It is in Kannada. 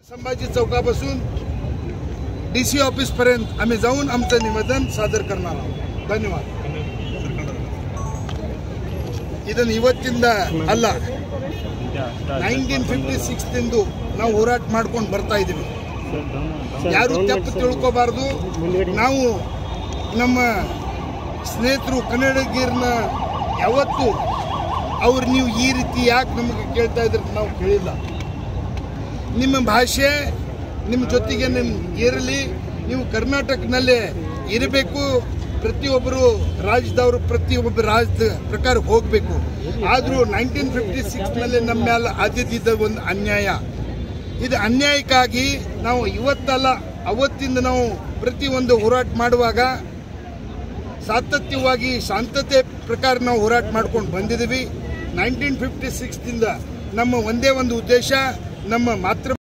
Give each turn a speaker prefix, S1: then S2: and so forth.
S1: संभाजी चौकापासून डी सी ऑफिसपर्यंत आम्ही जाऊन आमचं निवेदन सादर करणार आहोत धन्यवाद ಇದನ್ನು ಇವತ್ತಿಂದ ಅಲ್ಲ ನೈನ್ಟೀನ್ ಫಿಫ್ಟಿ ಸಿಕ್ಸ್ತಿಂದು ನಾವು ಹೋರಾಟ ಮಾಡ್ಕೊಂಡು ಬರ್ತಾ ಇದ್ದೀವಿ ಯಾರು ತಪ್ಪು ತಿಳ್ಕೋಬಾರ್ದು ನಾವು ನಮ್ಮ ಸ್ನೇಹಿತರು ಕನ್ನಡಿಗರನ್ನ ಯಾವತ್ತು ಅವ್ರು ನೀವು ಈ ರೀತಿ ಯಾಕೆ ನಮಗೆ ಕೇಳ್ತಾ ಇದ್ರೆ ನಾವು ಕೇಳಿಲ್ಲ ನಿಮ್ಮ ಭಾಷೆ ನಿಮ್ಮ ಜೊತೆಗೆ ನಿಮ್ಮ ಇರಲಿ ನೀವು ಕರ್ನಾಟಕನಲ್ಲೇ ಇರಬೇಕು ಪ್ರತಿಯೊಬ್ಬರು ರಾಜ್ಯದವರು ಪ್ರತಿಯೊಬ್ಬ ರಾಜ್ಯದ ಪ್ರಕಾರ ಹೋಗಬೇಕು ಆದರೂ ನೈನ್ಟೀನ್ ಫಿಫ್ಟಿ ಸಿಕ್ಸ್ನಲ್ಲಿ ನಮ್ಮ ಮೇಲೆ ಆದ್ಯದಿದ್ದ ಒಂದು ಅನ್ಯಾಯ ಇದು ಅನ್ಯಾಯಕ್ಕಾಗಿ ನಾವು ಇವತ್ತಲ್ಲ ಅವತ್ತಿಂದ ನಾವು ಪ್ರತಿಯೊಂದು ಹೋರಾಟ ಮಾಡುವಾಗ ಸಾತತ್ಯವಾಗಿ ಶಾಂತತೆ ಪ್ರಕಾರ ನಾವು ಹೋರಾಟ ಮಾಡ್ಕೊಂಡು ಬಂದಿದ್ದೀವಿ ನೈನ್ಟೀನ್ ಫಿಫ್ಟಿ ಸಿಕ್ಸ್ದಿಂದ ನಮ್ಮ ಒಂದೇ ಒಂದು ಉದ್ದೇಶ ನಮ್ಮ ಮಾತೃ